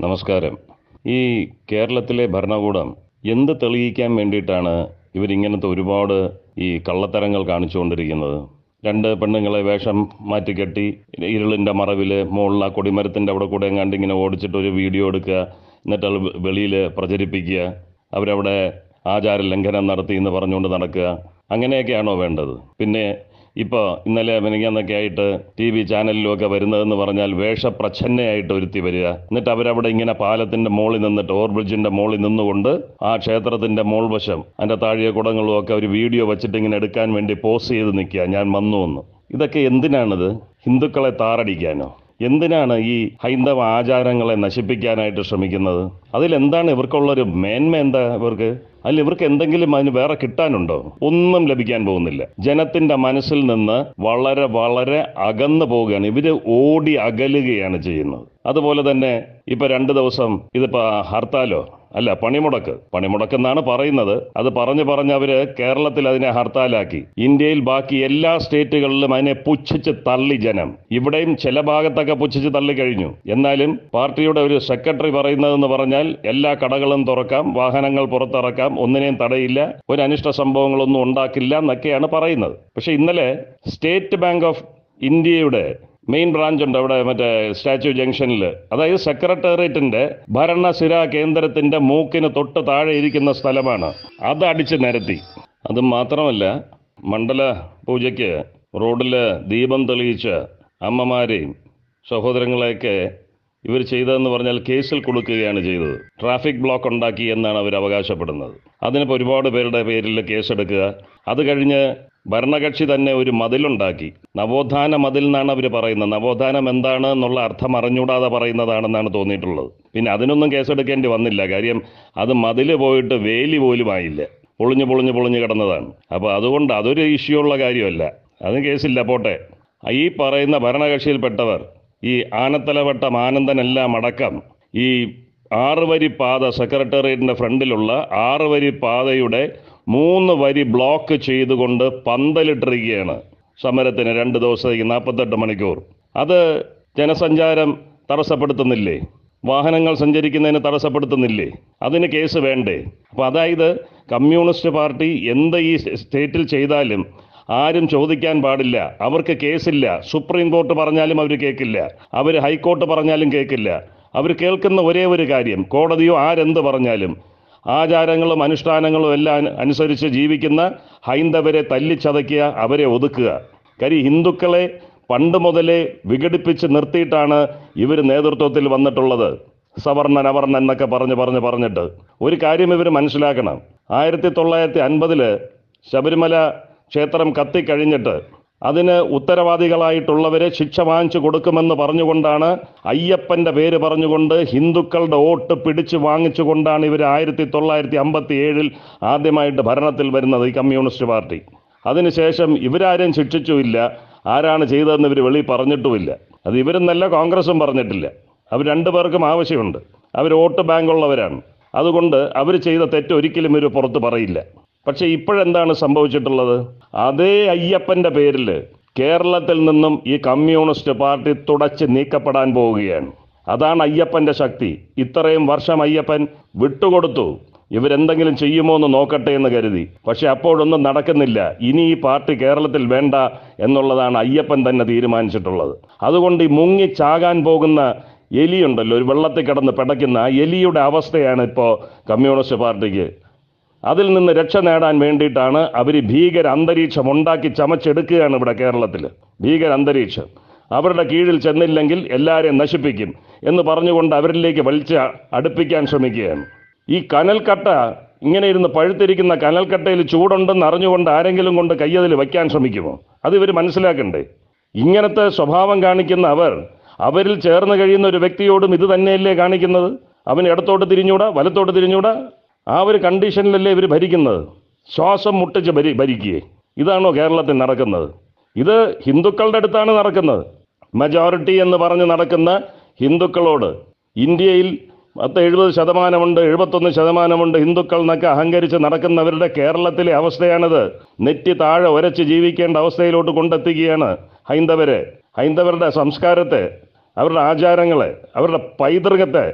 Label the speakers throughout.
Speaker 1: നമസ്കാരം ഈ കേരളത്തിലെ ഭരണകൂടം എന്ത് തെളിയിക്കാൻ വേണ്ടിയിട്ടാണ് ഇവരിങ്ങനത്തെ ഒരുപാട് ഈ കള്ളത്തരങ്ങൾ കാണിച്ചുകൊണ്ടിരിക്കുന്നത് രണ്ട് പെണ്ണുങ്ങളെ വേഷം മാറ്റിക്കെട്ടി ഇരുളിൻ്റെ മറവിൽ മുകളിൽ ആ കൊടിമരത്തിൻ്റെ അവിടെ കൂടെ എങ്ങാണ്ട് ഇങ്ങനെ ഓടിച്ചിട്ട് ഒരു വീഡിയോ എടുക്കുക എന്നിട്ട് അത് വെളിയിൽ പ്രചരിപ്പിക്കുക അവരവിടെ ആചാര ലംഘനം നടത്തി എന്ന് പറഞ്ഞുകൊണ്ട് നടക്കുക അങ്ങനെയൊക്കെയാണോ വേണ്ടത് പിന്നെ ഇപ്പോൾ ഇന്നലെ മെനങ്ങാന്നൊക്കെ ആയിട്ട് ടി വി ചാനലിലുമൊക്കെ വരുന്നതെന്ന് പറഞ്ഞാൽ വേഷപ്രച്ഛന്നയായിട്ട് ഒരുത്തി വരിക എന്നിട്ട് അവരവിടെ ഇങ്ങനെ പാലത്തിൻ്റെ മുകളിൽ നിന്നിട്ട് ഓവർ ബ്രിഡ്ജിൻ്റെ മുകളിൽ നിന്നുകൊണ്ട് ആ ക്ഷേത്രത്തിൻ്റെ മോൾവശം അതിൻ്റെ താഴെ കുടങ്ങളും ഒക്കെ ഒരു വീഡിയോ വെച്ചിട്ട് ഇങ്ങനെ എടുക്കാൻ വേണ്ടി പോസ് ചെയ്ത് നിൽക്കുക ഞാൻ വന്നു എന്ന് ഇതൊക്കെ എന്തിനാണിത് ഹിന്ദുക്കളെ താറടിക്കാനോ എന്തിനാണ് ഈ ഹൈന്ദവ ആചാരങ്ങളെ നശിപ്പിക്കാനായിട്ട് ശ്രമിക്കുന്നത് അതിലെന്താണ് ഇവർക്കുള്ളൊരു മേന്മ എന്താ ഇവർക്ക് അതിൽ ഇവർക്ക് എന്തെങ്കിലും അതിന് വേറെ കിട്ടാനുണ്ടോ ഒന്നും ലഭിക്കാൻ പോകുന്നില്ല ജനത്തിന്റെ മനസ്സിൽ നിന്ന് വളരെ വളരെ അകന്നു പോവുകയാണ് ഇവര് ഓടി അകലുകയാണ് ചെയ്യുന്നത് അതുപോലെ തന്നെ ഇപ്പൊ രണ്ട് ദിവസം ഇതിപ്പോ ഹർത്താലോ അല്ല പണിമുടക്ക് പണിമുടക്ക് എന്നാണ് പറയുന്നത് അത് പറഞ്ഞു പറഞ്ഞ് അവര് കേരളത്തിൽ അതിനെ ഹർത്താലാക്കി ഇന്ത്യയിൽ ബാക്കി എല്ലാ സ്റ്റേറ്റുകളിലും അതിനെ പുച്ഛിച്ച് തള്ളി ജനം ഇവിടെയും ചില ഭാഗത്തൊക്കെ പുച്ഛിച്ച് തള്ളി കഴിഞ്ഞു എന്നാലും പാർട്ടിയുടെ ഒരു സെക്രട്ടറി പറയുന്നതെന്ന് പറഞ്ഞാൽ എല്ലാ കടകളും തുറക്കാം വാഹനങ്ങൾ പുറത്തിറക്കാം ഒന്നിനെയും തടയില്ല ഒരു അനിഷ്ട സംഭവങ്ങളൊന്നും ഉണ്ടാക്കില്ല എന്നൊക്കെയാണ് പറയുന്നത് പക്ഷെ ഇന്നലെ സ്റ്റേറ്റ് ബാങ്ക് ഓഫ് ഇന്ത്യയുടെ മെയിൻ ബ്രാഞ്ച് ഉണ്ട് അവിടെ മറ്റേ സ്റ്റാച്യു ജംഗ്ഷനിൽ അതായത് സെക്രട്ടേറിയറ്റിന്റെ ഭരണസിര കേന്ദ്രത്തിന്റെ മൂക്കിന് തൊട്ട് താഴെ ഇരിക്കുന്ന സ്ഥലമാണ് അത് അടിച്ച് നിരത്തി അത് മാത്രമല്ല മണ്ഡല പൂജയ്ക്ക് റോഡിൽ ദീപം തെളിയിച്ച് അമ്മമാരെയും സഹോദരങ്ങളെയൊക്കെ ഇവർ ചെയ്തതെന്ന് പറഞ്ഞാൽ കേസിൽ കൊടുക്കുകയാണ് ചെയ്തത് ട്രാഫിക് ബ്ലോക്ക് ഉണ്ടാക്കി എന്നാണ് അവർ അവകാശപ്പെടുന്നത് അതിനിപ്പോൾ ഒരുപാട് പേരുടെ പേരിൽ കേസെടുക്കുക അത് കഴിഞ്ഞ് ഭരണകക്ഷി തന്നെ ഒരു മതിലുണ്ടാക്കി നവോത്ഥാന മതിൽ എന്നാണ് അവർ പറയുന്നത് നവോത്ഥാനം എന്താണ് എന്നുള്ള അർത്ഥം അറിഞ്ഞൂടാതെ പറയുന്നതാണെന്നാണ് തോന്നിയിട്ടുള്ളത് പിന്നെ അതിനൊന്നും കേസെടുക്കേണ്ടി വന്നില്ല കാര്യം അത് മതിൽ പോയിട്ട് വേലി പോലും ആയില്ല പൊളിഞ്ഞ് പൊളിഞ്ഞ് പൊളിഞ്ഞ് കിടന്നതാണ് അപ്പോൾ അതുകൊണ്ട് അതൊരു ഇഷ്യൂ ഉള്ള കാര്യമല്ല അതിന് കേസില്ല പോട്ടെ ഈ പറയുന്ന ഭരണകക്ഷിയിൽപ്പെട്ടവർ ഈ ആനത്തലവട്ടം ആനന്ദനെല്ലാം അടക്കം ഈ ആറ് വരി പാത സെക്രട്ടേറിയറ്റിൻ്റെ ഫ്രണ്ടിലുള്ള ആറ് വരി പാതയുടെ മൂന്ന് വരി ബ്ലോക്ക് ചെയ്തുകൊണ്ട് പന്തലിട്ടിരിക്കുകയാണ് സമരത്തിന് രണ്ട് ദിവസത്തേക്ക് നാൽപ്പത്തെട്ട് മണിക്കൂർ അത് ജനസഞ്ചാരം തടസ്സപ്പെടുത്തുന്നില്ലേ വാഹനങ്ങൾ സഞ്ചരിക്കുന്നതിന് തടസ്സപ്പെടുത്തുന്നില്ലേ അതിന് കേസ് വേണ്ടേ അപ്പോൾ അതായത് കമ്മ്യൂണിസ്റ്റ് പാർട്ടി എന്ത് ഈ സ്റ്റേറ്റിൽ ചെയ്താലും ആരും ചോദിക്കാൻ പാടില്ല അവർക്ക് കേസില്ല സുപ്രീം കോർട്ട് പറഞ്ഞാലും അവർ കേൾക്കില്ല അവർ ഹൈക്കോർട്ട് പറഞ്ഞാലും കേൾക്കില്ല അവർ കേൾക്കുന്ന ഒരേ ഒരു കാര്യം കോടതിയോ ആരെന്ത് പറഞ്ഞാലും ആചാരങ്ങളും അനുഷ്ഠാനങ്ങളും എല്ലാം അനുസരിച്ച് ജീവിക്കുന്ന ഹൈന്ദവരെ തല്ലിച്ചതയ്ക്കുക അവരെ ഒതുക്കുക കാര്യം ഹിന്ദുക്കളെ പണ്ട് മുതലേ വിഘടിപ്പിച്ച് നിർത്തിയിട്ടാണ് ഇവർ നേതൃത്വത്തിൽ വന്നിട്ടുള്ളത് സവർണൻ അവർണൻ എന്നൊക്കെ പറഞ്ഞ് പറഞ്ഞ് പറഞ്ഞിട്ട് ഒരു കാര്യം ഇവർ മനസ്സിലാക്കണം ആയിരത്തി തൊള്ളായിരത്തി അൻപതില് ശബരിമല ക്ഷേത്രം കത്തിക്കഴിഞ്ഞിട്ട് അതിന് ഉത്തരവാദികളായിട്ടുള്ളവരെ ശിക്ഷ വാങ്ങിച്ചു കൊടുക്കുമെന്ന് പറഞ്ഞുകൊണ്ടാണ് അയ്യപ്പന്റെ പേര് പറഞ്ഞുകൊണ്ട് ഹിന്ദുക്കളുടെ വോട്ട് പിടിച്ചു വാങ്ങിച്ചുകൊണ്ടാണ് ഇവർ ആയിരത്തി തൊള്ളായിരത്തി അമ്പത്തി ഏഴിൽ ആദ്യമായിട്ട് ഭരണത്തിൽ വരുന്നത് ഈ കമ്മ്യൂണിസ്റ്റ് പാർട്ടി അതിനുശേഷം ഇവരാരും ശിക്ഷിച്ചുമില്ല ആരാണ് ചെയ്തതെന്ന് ഇവർ വെളി പറഞ്ഞിട്ടുമില്ല അത് ഇവരെന്നല്ല കോൺഗ്രസും പറഞ്ഞിട്ടില്ല അവർ രണ്ടുപേർക്കും ആവശ്യമുണ്ട് അവർ വോട്ട് ബാങ്കുള്ളവരാണ് അതുകൊണ്ട് അവർ ചെയ്ത തെറ്റ് ഒരിക്കലും ഇവർ പുറത്ത് പറയില്ല പക്ഷെ ഇപ്പോഴെന്താണ് സംഭവിച്ചിട്ടുള്ളത് അതേ അയ്യപ്പന്റെ പേരിൽ കേരളത്തിൽ നിന്നും ഈ കമ്മ്യൂണിസ്റ്റ് പാർട്ടി തുടച്ച് നീക്കപ്പെടാൻ പോവുകയാണ് അതാണ് അയ്യപ്പന്റെ ശക്തി ഇത്രയും വർഷം അയ്യപ്പൻ വിട്ടുകൊടുത്തു ഇവരെന്തെങ്കിലും ചെയ്യുമോ എന്ന് നോക്കട്ടെ എന്ന് കരുതി പക്ഷെ അപ്പോഴൊന്നും നടക്കുന്നില്ല ഇനി ഈ പാർട്ടി കേരളത്തിൽ വേണ്ട എന്നുള്ളതാണ് അയ്യപ്പൻ തന്നെ തീരുമാനിച്ചിട്ടുള്ളത് അതുകൊണ്ട് ഈ മുങ്ങി ചാകാൻ പോകുന്ന എലിയുണ്ടല്ലോ ഒരു വെള്ളത്തിൽ കിടന്ന് പിടയ്ക്കുന്ന ആ എലിയുടെ അവസ്ഥയാണ് ഇപ്പോൾ കമ്മ്യൂണിസ്റ്റ് പാർട്ടിക്ക് അതിൽ നിന്ന് രക്ഷ നേടാൻ വേണ്ടിയിട്ടാണ് അവർ ഭീകര അന്തരീക്ഷം ഉണ്ടാക്കി ചമച്ചെടുക്കുകയാണ് ഇവിടെ കേരളത്തിൽ ഭീകര അന്തരീക്ഷം അവരുടെ കീഴിൽ ചെന്നില്ലെങ്കിൽ എല്ലാവരെയും നശിപ്പിക്കും എന്ന് പറഞ്ഞുകൊണ്ട് അവരിലേക്ക് വലിച്ച് അടുപ്പിക്കാൻ ശ്രമിക്കുകയാണ് ഈ കനൽക്കട്ട ഇങ്ങനെ ഇരുന്ന് പഴുത്തിരിക്കുന്ന കനൽക്കട്ടയിൽ ചൂടുണ്ടെന്ന് അറിഞ്ഞുകൊണ്ട് ആരെങ്കിലും കൊണ്ട് കയ്യതിൽ വയ്ക്കാൻ ശ്രമിക്കുമോ അത് ഇവർ മനസ്സിലാക്കണ്ടേ ഇങ്ങനത്തെ സ്വഭാവം കാണിക്കുന്ന അവർ അവരിൽ ചേർന്ന് കഴിയുന്ന ഒരു വ്യക്തിയോടും ഇത് തന്നെയല്ലേ കാണിക്കുന്നത് അവൻ ഇടത്തോട്ട് തിരിഞ്ഞൂടാ വലത്തോട്ട് തിരിഞ്ഞൂടാ ആ ഒരു കണ്ടീഷനിലല്ലേ ഇവർ ഭരിക്കുന്നത് ശ്വാസം മുട്ടിച്ച് ഭരി ഭരിക്കുകയെ ഇതാണോ കേരളത്തിൽ നടക്കുന്നത് ഇത് ഹിന്ദുക്കളുടെ അടുത്താണ് നടക്കുന്നത് മെജോറിറ്റി എന്ന് പറഞ്ഞ് നടക്കുന്ന ഹിന്ദുക്കളോട് ഇന്ത്യയിൽ പത്ത് എഴുപത് ശതമാനമുണ്ട് എഴുപത്തൊന്ന് ശതമാനമുണ്ട് ഹിന്ദുക്കൾ എന്നൊക്കെ അഹങ്കരിച്ച് നടക്കുന്നവരുടെ കേരളത്തിലെ അവസ്ഥയാണിത് നെറ്റി താഴെ ഉരച്ച് ജീവിക്കേണ്ട അവസ്ഥയിലോട്ട് കൊണ്ടെത്തിക്കുകയാണ് ഹൈന്ദവരെ ഹൈന്ദവരുടെ സംസ്കാരത്തെ അവരുടെ ആചാരങ്ങളെ അവരുടെ പൈതൃകത്തെ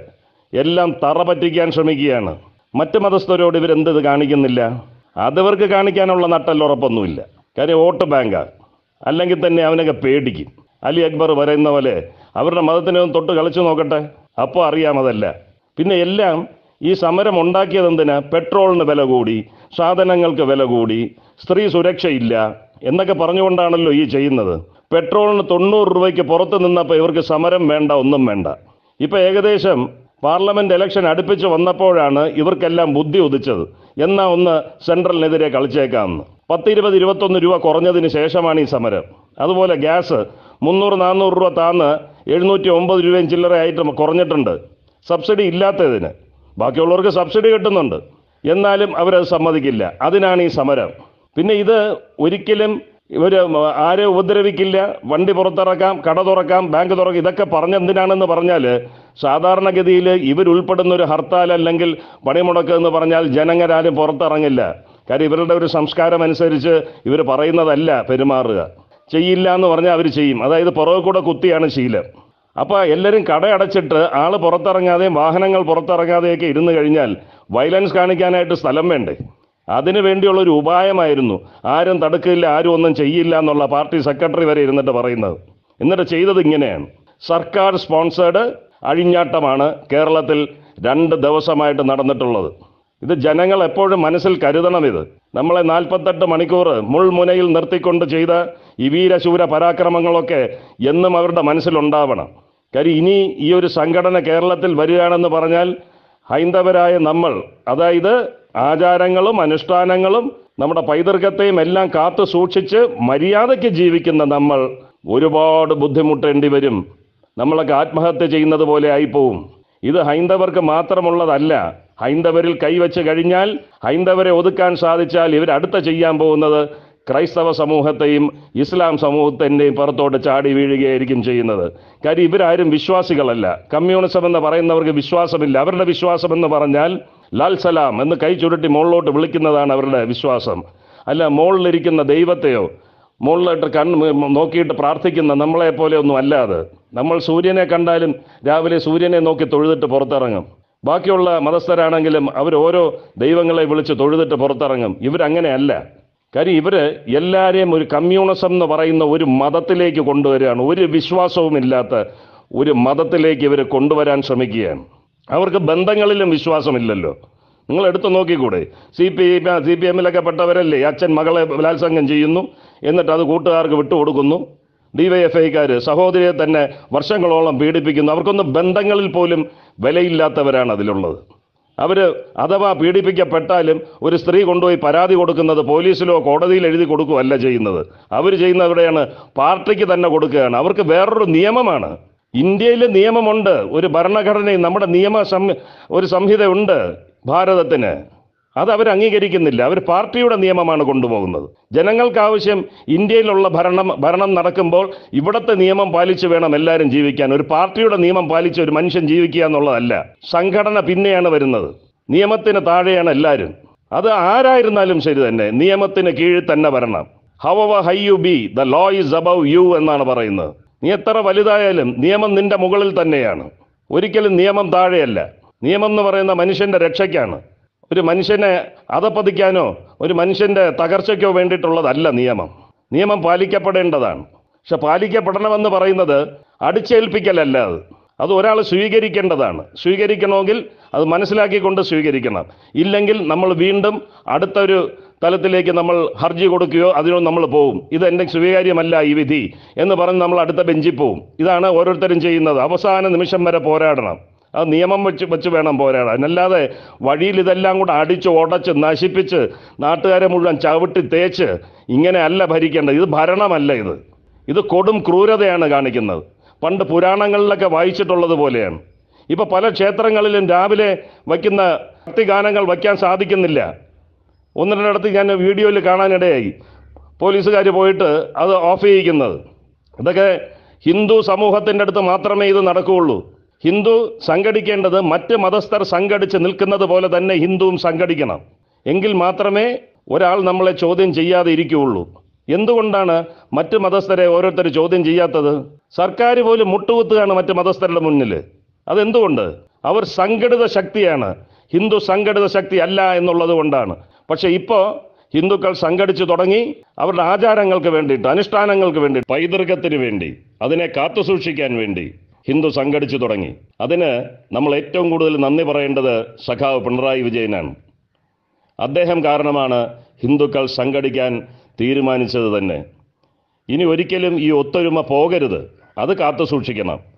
Speaker 1: എല്ലാം തറ പറ്റിക്കാൻ ശ്രമിക്കുകയാണ് മറ്റ് മതസ്ഥരോട് ഇവരെന്ത് ഇത് കാണിക്കുന്നില്ല അതവർക്ക് കാണിക്കാനുള്ള നട്ടല്ലുറപ്പൊന്നുമില്ല കാര്യം വോട്ട് ബാങ്കാ അല്ലെങ്കിൽ തന്നെ അവനൊക്കെ പേടിക്കും അലി അക്ബർ പറയുന്ന പോലെ അവരുടെ മതത്തിനെ ഒന്ന് തൊട്ട് കളിച്ചു നോക്കട്ടെ അപ്പോൾ അറിയാമതല്ല പിന്നെ എല്ലാം ഈ സമരം ഉണ്ടാക്കിയത് എന്തിനാ പെട്രോളിന് വില കൂടി സാധനങ്ങൾക്ക് വില കൂടി സ്ത്രീ സുരക്ഷയില്ല എന്നൊക്കെ പറഞ്ഞുകൊണ്ടാണല്ലോ ഈ ചെയ്യുന്നത് പെട്രോളിന് തൊണ്ണൂറ് രൂപയ്ക്ക് പുറത്ത് നിന്നപ്പോൾ ഇവർക്ക് സമരം വേണ്ട ഒന്നും വേണ്ട ഇപ്പം ഏകദേശം പാർലമെന്റ് ഇലക്ഷൻ അടുപ്പിച്ച് വന്നപ്പോഴാണ് ഇവർക്കെല്ലാം ബുദ്ധി ഉദിച്ചത് എന്നാ ഒന്ന് സെൻട്രലിനെതിരെ കളിച്ചേക്കാമെന്ന് പത്തിരുപത് ഇരുപത്തൊന്ന് രൂപ കുറഞ്ഞതിന് ശേഷമാണ് ഈ സമരം അതുപോലെ ഗ്യാസ് മുന്നൂറ് നാനൂറ് രൂപ താന്ന് എഴുന്നൂറ്റി ഒമ്പത് രൂപയും ചില്ലറയായിട്ട് കുറഞ്ഞിട്ടുണ്ട് സബ്സിഡി ഇല്ലാത്തതിന് ബാക്കിയുള്ളവർക്ക് സബ്സിഡി കിട്ടുന്നുണ്ട് എന്നാലും അവരത് സമ്മതിക്കില്ല അതിനാണ് ഈ സമരം പിന്നെ ഇത് ഒരിക്കലും ഇവർ ആരെ ഉപദ്രവിക്കില്ല വണ്ടി പുറത്തിറക്കാം കട തുറക്കാം ബാങ്ക് തുറക്കാം ഇതൊക്കെ പറഞ്ഞെന്തിനാണെന്ന് പറഞ്ഞാൽ സാധാരണഗതിയിൽ ഇവരുൾപ്പെടുന്ന ഒരു ഹർത്താൽ അല്ലെങ്കിൽ പണിമുടക്ക് എന്ന് പറഞ്ഞാൽ ജനങ്ങരാരും പുറത്തിറങ്ങില്ല കാര്യം ഇവരുടെ ഒരു സംസ്കാരം അനുസരിച്ച് ഇവർ പറയുന്നതല്ല പെരുമാറുക ചെയ്യില്ല എന്ന് പറഞ്ഞാൽ അവർ ചെയ്യും അതായത് പുറകെ കൂടെ കുത്തിയാണ് ശീലം അപ്പോൾ എല്ലാവരും കടയടച്ചിട്ട് ആൾ പുറത്തിറങ്ങാതെയും വാഹനങ്ങൾ പുറത്തിറങ്ങാതെയൊക്കെ ഇരുന്ന് കഴിഞ്ഞാൽ വയലൻസ് കാണിക്കാനായിട്ട് സ്ഥലം വേണ്ടേ അതിനു വേണ്ടിയുള്ള ഒരു ഉപായമായിരുന്നു ആരും തടുക്കില്ല ആരും ഒന്നും ചെയ്യില്ല എന്നുള്ള പാർട്ടി സെക്രട്ടറി വരെ ഇരുന്നിട്ട് പറയുന്നത് എന്നിട്ട് ചെയ്തത് ഇങ്ങനെയാണ് സർക്കാർ സ്പോൺസേഡ് അഴിഞ്ഞാട്ടമാണ് കേരളത്തിൽ രണ്ട് ദിവസമായിട്ട് നടന്നിട്ടുള്ളത് ഇത് ജനങ്ങൾ എപ്പോഴും മനസ്സിൽ കരുതണം ഇത് നമ്മളെ നാൽപ്പത്തെട്ട് മണിക്കൂർ മുൾമുനയിൽ നിർത്തിക്കൊണ്ട് ചെയ്ത ഈ വീരശൂര പരാക്രമങ്ങളൊക്കെ എന്നും അവരുടെ മനസ്സിലുണ്ടാവണം കാര്യം ഇനി ഈ ഒരു സംഘടന കേരളത്തിൽ വരികയാണെന്ന് പറഞ്ഞാൽ ഹൈന്ദവരായ നമ്മൾ അതായത് ആചാരങ്ങളും അനുഷ്ഠാനങ്ങളും നമ്മുടെ പൈതൃകത്തെയും എല്ലാം കാത്തു സൂക്ഷിച്ച് മര്യാദയ്ക്ക് ജീവിക്കുന്ന നമ്മൾ ഒരുപാട് ബുദ്ധിമുട്ടേണ്ടി വരും നമ്മളൊക്കെ ആത്മഹത്യ ചെയ്യുന്നത് പോലെ ആയിപ്പോവും ഇത് ഹൈന്ദവർക്ക് മാത്രമുള്ളതല്ല ഹൈന്ദവരിൽ കൈവച്ച് കഴിഞ്ഞാൽ ഹൈന്ദവരെ ഒതുക്കാൻ സാധിച്ചാൽ ഇവർ അടുത്ത ചെയ്യാൻ പോകുന്നത് ക്രൈസ്തവ സമൂഹത്തെയും ഇസ്ലാം സമൂഹത്തിൻ്റെയും പുറത്തോട്ട് ചാടി വീഴുകയായിരിക്കും ചെയ്യുന്നത് കാര്യം ഇവരാരും വിശ്വാസികളല്ല കമ്മ്യൂണിസം എന്ന് പറയുന്നവർക്ക് വിശ്വാസമില്ല അവരുടെ വിശ്വാസം എന്ന് പറഞ്ഞാൽ ലാൽ സലാം എന്ന് കൈ ചുരുട്ടി മുകളിലോട്ട് വിളിക്കുന്നതാണ് അവരുടെ വിശ്വാസം അല്ല മുകളിലിരിക്കുന്ന ദൈവത്തെയോ മുകളിലോട്ട് കണ്ണ് നോക്കിയിട്ട് പ്രാർത്ഥിക്കുന്ന നമ്മളെ പോലെ ഒന്നും അല്ലാതെ നമ്മൾ സൂര്യനെ കണ്ടാലും രാവിലെ സൂര്യനെ നോക്കി തൊഴുതിട്ട് പുറത്തിറങ്ങും ബാക്കിയുള്ള മതസ്ഥരാണെങ്കിലും അവർ ഓരോ ദൈവങ്ങളെ വിളിച്ച് തൊഴുതിട്ട് പുറത്തിറങ്ങും ഇവരങ്ങനെയല്ല കാര്യം ഇവര് എല്ലാവരെയും ഒരു കമ്മ്യൂണിസം എന്ന് പറയുന്ന ഒരു മതത്തിലേക്ക് കൊണ്ടുവരികയാണ് ഒരു വിശ്വാസവും ഇല്ലാത്ത ഒരു മതത്തിലേക്ക് ഇവർ കൊണ്ടുവരാൻ ശ്രമിക്കുകയാണ് അവർക്ക് ബന്ധങ്ങളിലും വിശ്വാസമില്ലല്ലോ നിങ്ങൾ എടുത്തു നോക്കിക്കൂടെ സി പി സി പി എമ്മിലൊക്കെ പെട്ടവരല്ലേ അച്ഛൻ മകളെ ബലാത്സംഗം ചെയ്യുന്നു എന്നിട്ട് അത് കൂട്ടുകാർക്ക് വിട്ടുകൊടുക്കുന്നു ഡിവൈഎഫ്ഐക്കാർ സഹോദരിയെ തന്നെ വർഷങ്ങളോളം പീഡിപ്പിക്കുന്നു അവർക്കൊന്നും ബന്ധങ്ങളിൽ പോലും വിലയില്ലാത്തവരാണ് അതിലുള്ളത് അവർ അഥവാ പീഡിപ്പിക്കപ്പെട്ടാലും ഒരു സ്ത്രീ കൊണ്ടുപോയി പരാതി കൊടുക്കുന്നത് പോലീസിലോ കോടതിയിൽ എഴുതി കൊടുക്കുകയല്ല ചെയ്യുന്നത് അവർ ചെയ്യുന്ന എവിടെയാണ് പാർട്ടിക്ക് തന്നെ കൊടുക്കുകയാണ് അവർക്ക് വേറൊരു നിയമമാണ് ഇന്ത്യയിൽ നിയമമുണ്ട് ഒരു ഭരണഘടനയും നമ്മുടെ നിയമ സംഹി ഒരു സംഹിതയുണ്ട് ഭാരതത്തിന് അത് അവർ അംഗീകരിക്കുന്നില്ല അവർ പാർട്ടിയുടെ നിയമമാണ് കൊണ്ടുപോകുന്നത് ജനങ്ങൾക്ക് ആവശ്യം ഇന്ത്യയിലുള്ള ഭരണം ഭരണം നടക്കുമ്പോൾ ഇവിടുത്തെ നിയമം പാലിച്ച് വേണം എല്ലാവരും ജീവിക്കാൻ ഒരു പാർട്ടിയുടെ നിയമം പാലിച്ച് ഒരു മനുഷ്യൻ ജീവിക്കുക എന്നുള്ളതല്ല സംഘടന പിന്നെയാണ് വരുന്നത് നിയമത്തിന് താഴെയാണ് എല്ലാവരും അത് ആരായിരുന്നാലും ശരി തന്നെ നിയമത്തിന് കീഴിൽ തന്നെ വരണം how high you be the law is above you എന്നാണ് പറയുന്നത് നീ എത്ര വലുതായാലും നിയമം നിന്റെ മുകളിൽ തന്നെയാണ് ഒരിക്കലും നിയമം താഴെയല്ല നിയമം എന്ന് പറയുന്ന മനുഷ്യന്റെ രക്ഷയ്ക്കാണ് ഒരു മനുഷ്യനെ അധപ്പതിക്കാനോ ഒരു മനുഷ്യന്റെ തകർച്ചയ്ക്കോ വേണ്ടിയിട്ടുള്ളതല്ല നിയമം നിയമം പാലിക്കപ്പെടേണ്ടതാണ് പക്ഷെ പാലിക്കപ്പെടണമെന്ന് പറയുന്നത് അടിച്ചേൽപ്പിക്കലല്ല അത് അത് ഒരാൾ സ്വീകരിക്കേണ്ടതാണ് സ്വീകരിക്കണമെങ്കിൽ അത് മനസ്സിലാക്കിക്കൊണ്ട് സ്വീകരിക്കണം ഇല്ലെങ്കിൽ നമ്മൾ വീണ്ടും അടുത്തൊരു തലത്തിലേക്ക് നമ്മൾ ഹർജി കൊടുക്കുകയോ അതിനോ നമ്മൾ പോവും ഇത് എൻ്റെ സ്വീകാര്യമല്ല ഈ വിധി എന്ന് പറഞ്ഞ് നമ്മൾ അടുത്ത ബെഞ്ചിൽ പോവും ഇതാണ് ഓരോരുത്തരും ചെയ്യുന്നത് അവസാന നിമിഷം വരെ പോരാടണം അത് നിയമം വെച്ച് വെച്ച് വേണം പോരാടാൻ അല്ലാതെ വഴിയിൽ ഇതെല്ലാം കൂടെ അടിച്ച് ഉടച്ച് നശിപ്പിച്ച് നാട്ടുകാരെ മുഴുവൻ ചവിട്ടി തേച്ച് ഇങ്ങനെ അല്ല ഭരിക്കേണ്ടത് ഇത് ഭരണമല്ല ഇത് ഇത് കൊടും ക്രൂരതയാണ് കാണിക്കുന്നത് പണ്ട് പുരാണങ്ങളിലൊക്കെ വായിച്ചിട്ടുള്ളത് പോലെയാണ് ഇപ്പോൾ പല ക്ഷേത്രങ്ങളിലും രാവിലെ വയ്ക്കുന്ന ഭക്തിഗാനങ്ങൾ വയ്ക്കാൻ സാധിക്കുന്നില്ല ഒന്ന് രണ്ടിടത്ത് ഞാൻ വീഡിയോയിൽ കാണാനിടയായി പോലീസുകാർ പോയിട്ട് അത് ഓഫ് ചെയ്യിക്കുന്നത് ഇതൊക്കെ ഹിന്ദു സമൂഹത്തിൻ്റെ അടുത്ത് മാത്രമേ ഇത് നടക്കുകയുള്ളൂ ഹിന്ദു സംഘടിക്കേണ്ടത് മറ്റ് മതസ്ഥർ സംഘടിച്ച് നിൽക്കുന്നത് പോലെ തന്നെ ഹിന്ദുവും സംഘടിക്കണം എങ്കിൽ മാത്രമേ ഒരാൾ നമ്മളെ ചോദ്യം ചെയ്യാതെ ഇരിക്കുകയുള്ളൂ എന്തുകൊണ്ടാണ് മറ്റ് മതസ്ഥരെ ഓരോരുത്തർ ചോദ്യം ചെയ്യാത്തത് സർക്കാർ പോലും മുട്ടുകുത്തുകയാണ് മറ്റ് മതസ്ഥരുടെ മുന്നിൽ അതെന്തുകൊണ്ട് അവർ സംഘടിത ശക്തിയാണ് ഹിന്ദു സംഘടിത ശക്തി അല്ല എന്നുള്ളത് കൊണ്ടാണ് പക്ഷെ ഇപ്പോൾ ഹിന്ദുക്കൾ സംഘടിച്ചു തുടങ്ങി അവരുടെ ആചാരങ്ങൾക്ക് വേണ്ടിയിട്ട് അനുഷ്ഠാനങ്ങൾക്ക് വേണ്ടി പൈതൃകത്തിന് വേണ്ടി അതിനെ കാത്തുസൂക്ഷിക്കാൻ വേണ്ടി ഹിന്ദു സംഘടിച്ചു തുടങ്ങി അതിന് നമ്മൾ ഏറ്റവും കൂടുതൽ നന്ദി പറയേണ്ടത് സഖാവ് പിണറായി വിജയനാണ് അദ്ദേഹം കാരണമാണ് ഹിന്ദുക്കൾ സംഘടിക്കാൻ തീരുമാനിച്ചത് തന്നെ ഇനി ഒരിക്കലും ഈ ഒത്തൊരുമ പോകരുത് അത് കാത്തു സൂക്ഷിക്കണം